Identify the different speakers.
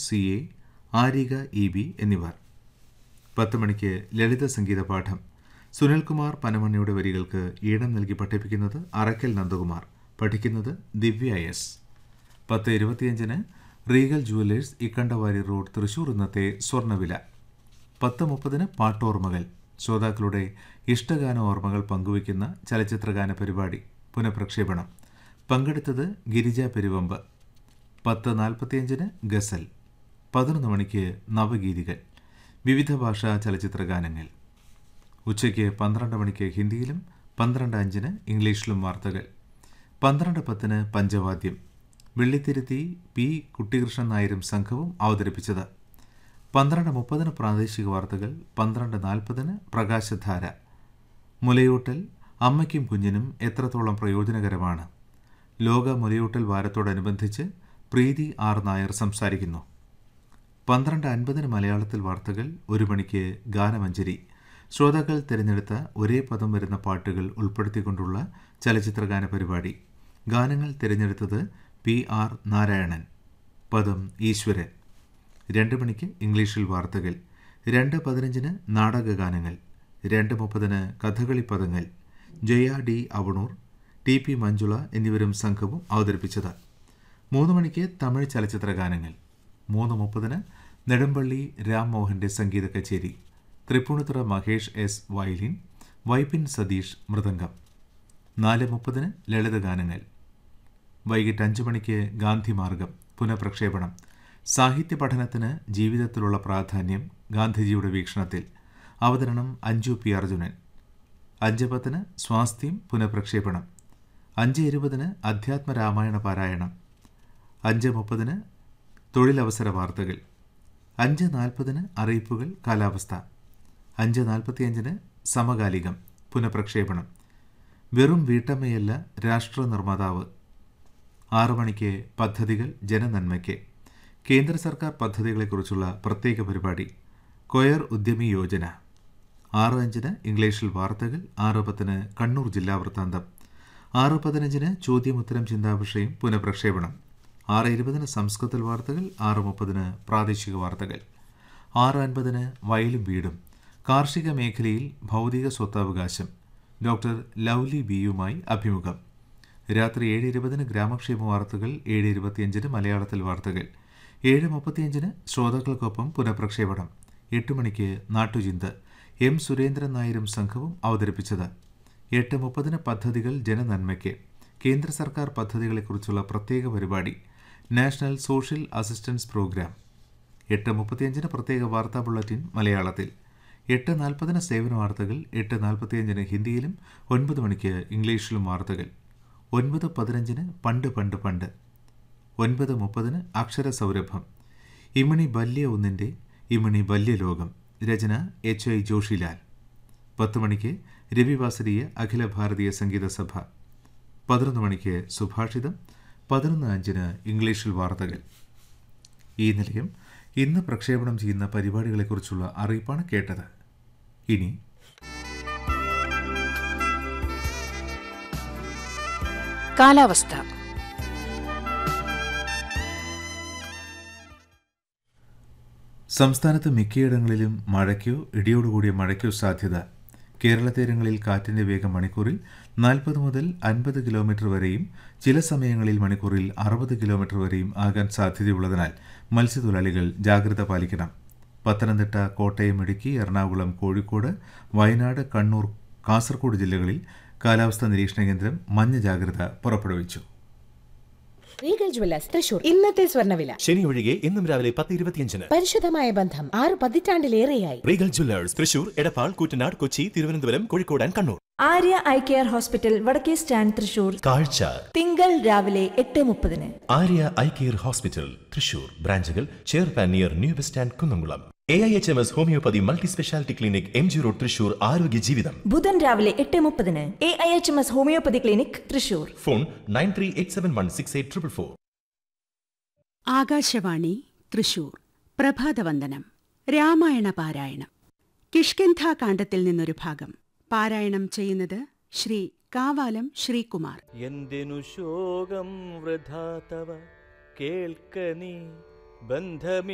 Speaker 1: C A Arika E B എന്നിവർ പത്ത് മണിക്ക് ലളിത സംഗീത പാഠം സുനിൽകുമാർ പനമണ്ണിയുടെ വരികൾക്ക് ഈടം നൽകി പഠിപ്പിക്കുന്നത് അറക്കൽ നന്ദകുമാർ പഠിക്കുന്നത് ദിവ്യ എസ് പത്ത് ഇരുപത്തിയഞ്ചിന് Regal jewellers Ikkandavari road Thrissur ഇന്നത്തെ സ്വർണ്ണവില പത്ത് മുപ്പതിന് പാട്ടോർമ്മകൾ ശ്രോതാക്കളുടെ ഇഷ്ടഗാന ഓർമ്മകൾ പങ്കുവയ്ക്കുന്ന ചലച്ചിത്രഗാന പരിപാടി പുനഃപ്രക്ഷേപണം പങ്കെടുത്തത് ഗിരിജ പെരുവമ്പ് പത്ത് നാൽപ്പത്തിയഞ്ചിന് ഗസൽ പതിനൊന്ന് മണിക്ക് നവഗീതികൾ വിവിധ ഭാഷാ ചലച്ചിത്ര ഗാനങ്ങൾ ഉച്ചയ്ക്ക് പന്ത്രണ്ട് മണിക്ക് ഹിന്ദിയിലും പന്ത്രണ്ട് അഞ്ചിന് ഇംഗ്ലീഷിലും വാർത്തകൾ പന്ത്രണ്ട് പത്തിന് പഞ്ചവാദ്യം വെള്ളിത്തിരുത്തി പി കുട്ടികൃഷ്ണൻ നായരും സംഘവും അവതരിപ്പിച്ചത് പന്ത്രണ്ട് മുപ്പതിന് പ്രാദേശിക വാർത്തകൾ പന്ത്രണ്ട് നാൽപ്പതിന് പ്രകാശധാര മുലയൂട്ടൽ അമ്മയ്ക്കും കുഞ്ഞിനും എത്രത്തോളം പ്രയോജനകരമാണ് ലോക മുലയൂട്ടൽ വാരത്തോടനുബന്ധിച്ച് പ്രീതി ആർ നായർ സംസാരിക്കുന്നു പന്ത്രണ്ട് അൻപതിന് മലയാളത്തിൽ വാർത്തകൾ ഒരു മണിക്ക് ഗാനമഞ്ജരി ശ്രോതാക്കൾ തിരഞ്ഞെടുത്ത ഒരേ പദം വരുന്ന പാട്ടുകൾ ഉൾപ്പെടുത്തിക്കൊണ്ടുള്ള ചലച്ചിത്രഗാന പരിപാടി ഗാനങ്ങൾ തിരഞ്ഞെടുത്തത് പി ആർ നാരായണൻ പദം ഈശ്വരൻ രണ്ട് മണിക്ക് ഇംഗ്ലീഷിൽ വാർത്തകൾ രണ്ട് പതിനഞ്ചിന് നാടകഗാനങ്ങൾ രണ്ട് മുപ്പതിന് കഥകളി പദങ്ങൾ Jaya D Avanoor T P Manjula എന്നിവരും സംഘവും അവതരിപ്പിച്ചത് മൂന്ന് മണിക്ക് തമിഴ് ചലച്ചിത്ര ഗാനങ്ങൾ മൂന്ന് മുപ്പതിന് നെടുമ്പള്ളി രാംമോഹന്റെ സംഗീത കച്ചേരി തൃപ്പൂണിത്തുറ മഹേഷ് എസ് വയലിൻ വൈപ്പിൻ സതീഷ് മൃദംഗം നാല് മുപ്പതിന് ലളിതഗാനങ്ങൾ വൈകിട്ട് അഞ്ച് മണിക്ക് ഗാന്ധിമാർഗം പുനഃപ്രക്ഷേപണം സാഹിത്യ പഠനത്തിന് ജീവിതത്തിലുള്ള പ്രാധാന്യം ഗാന്ധിജിയുടെ വീക്ഷണത്തിൽ അവതരണം അഞ്ജു പി അർജുനൻ അഞ്ച് പത്തിന് സ്വാസ്ഥ്യം പുനഃപ്രക്ഷേപണം അഞ്ച് ഇരുപതിന് അധ്യാത്മ രാമായണ പാരായണം അഞ്ച് മുപ്പതിന് തൊഴിലവസര വാർത്തകൾ അഞ്ച് നാൽപ്പതിന് അറിയിപ്പുകൾ കാലാവസ്ഥ അഞ്ച് നാൽപ്പത്തിയഞ്ചിന് സമകാലികം പുനഃപ്രക്ഷേപണം വെറും വീട്ടമ്മയല്ല രാഷ്ട്ര നിർമ്മാതാവ് ആറു മണിക്ക് പദ്ധതികൾ ജനനന്മയ്ക്ക് കേന്ദ്ര സർക്കാർ പദ്ധതികളെക്കുറിച്ചുള്ള പ്രത്യേക പരിപാടി കൊയർ ഉദ്യമി യോജന ആറ് അഞ്ചിന് ഇംഗ്ലീഷിൽ വാർത്തകൾ ആറ് പത്തിന് കണ്ണൂർ ജില്ലാ വൃത്താന്തം ആറ് പതിനഞ്ചിന് ചോദ്യമുത്തരം ചിന്താവിഷയം പുനഃപ്രക്ഷേപണം ആറ് ഇരുപതിന് സംസ്കൃതത്തിൽ വാർത്തകൾ ആറ് മുപ്പതിന് പ്രാദേശിക വാർത്തകൾ ആറ് അൻപതിന് വയലും വീടും കാർഷിക മേഖലയിൽ ഭൗതിക സ്വത്തവകാശം ഡോക്ടർ ലൗലി ബിയുമായി അഭിമുഖം രാത്രി ഏഴ് ഇരുപതിന് ഗ്രാമക്ഷേമ വാർത്തകൾ ഏഴ് ഇരുപത്തിയഞ്ചിന് മലയാളത്തിൽ വാർത്തകൾ ഏഴ് മുപ്പത്തിയഞ്ചിന് ശ്രോതാക്കൾക്കൊപ്പം പുനഃപ്രക്ഷേപണം എട്ട് മണിക്ക് നാട്ടുചിന്ത എം സുരേന്ദ്രൻ നായരും സംഘവും അവതരിപ്പിച്ചത് എട്ട് മുപ്പതിന് പദ്ധതികൾ ജനനന്മയ്ക്ക് കേന്ദ്ര സർക്കാർ പദ്ധതികളെക്കുറിച്ചുള്ള പ്രത്യേക പരിപാടി നാഷണൽ സോഷ്യൽ അസിസ്റ്റൻസ് പ്രോഗ്രാം എട്ട് മുപ്പത്തിയഞ്ചിന് പ്രത്യേക വാർത്താ ബുള്ളറ്റിൻ മലയാളത്തിൽ എട്ട് നാൽപ്പതിന് സേവന വാർത്തകൾ എട്ട് നാൽപ്പത്തിയഞ്ചിന് ഹിന്ദിയിലും ഒൻപത് മണിക്ക് ഇംഗ്ലീഷിലും വാർത്തകൾ ഒൻപത് പതിനഞ്ചിന് പണ്ട് പണ്ട് പണ്ട് ഒൻപത് മുപ്പതിന് അക്ഷര സൗരഭം ഇമണി ബല്യ ഒന്നിൻ്റെ ഇമണി ബല്യലോകം രചന എച്ച് ഐ ജോഷിലാൽ പത്ത് മണിക്ക് രവിവാസരീയ അഖില ഭാരതീയ സംഗീത സഭ പതിനൊന്ന് മണിക്ക് സുഭാഷിതം പതിനൊന്ന് അഞ്ചിന് ഇംഗ്ലീഷിൽ വാർത്തകൾ ഈ നിലയം ഇന്ന് പ്രക്ഷേപണം ചെയ്യുന്ന പരിപാടികളെക്കുറിച്ചുള്ള അറിയിപ്പാണ് കേട്ടത് ഇനി
Speaker 2: കാലാവസ്ഥ
Speaker 1: സംസ്ഥാനത്ത് മിക്കയിടങ്ങളിലും മഴയ്ക്കോ ഇടിയോടുകൂടിയ മഴയ്ക്കോ സാധ്യത കേരള തീരങ്ങളിൽ കാറ്റിന്റെ വേഗം മണിക്കൂറിൽ നാൽപ്പത് മുതൽ അൻപത് കിലോമീറ്റർ വരെയും ചില സമയങ്ങളിൽ മണിക്കൂറിൽ അറുപത് കിലോമീറ്റർ വരെയും ആകാൻ സാധ്യതയുള്ളതിനാൽ മത്സ്യത്തൊഴിലാളികൾ ജാഗ്രത പാലിക്കണം പത്തനംതിട്ട കോട്ടയം ഇടുക്കി എറണാകുളം കോഴിക്കോട് വയനാട് കണ്ണൂർ കാസർഗോഡ് ജില്ലകളിൽ കാലാവസ്ഥാ നിരീക്ഷണ കേന്ദ്രം മഞ്ഞ ജാഗ്രത പുറപ്പെടുവിച്ചു
Speaker 3: റീഗൽ ജ്വല്ലേഴ്സ് തൃശൂർ ഇന്നത്തെ സ്വർണ്ണവില
Speaker 4: ശനി ഒഴികെ ഇന്നും രാവിലെ പത്ത് ഇരുപത്തിയഞ്ചിന്
Speaker 3: പരിശുദ്ധമായ ബന്ധം ആറ് പതിറ്റാണ്ടിലേറെയായി
Speaker 4: Regal jewellers Thrissur Edappal Koottanad Kochi Thiruvananthapuram Kozhikode and Kannur
Speaker 5: Arya eye care hospital വടക്കേ സ്റ്റാൻഡ് തൃശൂർ
Speaker 4: കാഴ്ച
Speaker 5: തിങ്കൾ രാവിലെ എട്ട് മുപ്പതിന്
Speaker 4: Arya eye care hospital Thrissur ബ്രാഞ്ചുകൾ ചെയർപാൻ near new bus stand Kunnamkulam A I H M S homeopathy multi speciality clinic M G road Thrissur ആരോഗ്യ ജീവിതം
Speaker 5: ബുധൻ രാവിലെ എട്ട് മുപ്പതിന് A I H M S homeopathy clinic Thrissur
Speaker 4: phone nine three eight seven one six eight triple four
Speaker 6: Akashvani Thrissur പ്രഭാതവന്ദനം രാമായണ പാരായണം കിഷ്കിന്ധാകാന്ഡത്തിൽ നിന്നൊരു ഭാഗം പാരായണം ചെയ്യുന്നത് ശ്രീ കാവാലം ശ്രീകുമാർ
Speaker 7: എന്തിനു ശോകം വൃഥാ തവ കേൾക്ക നീ ബന്ധമി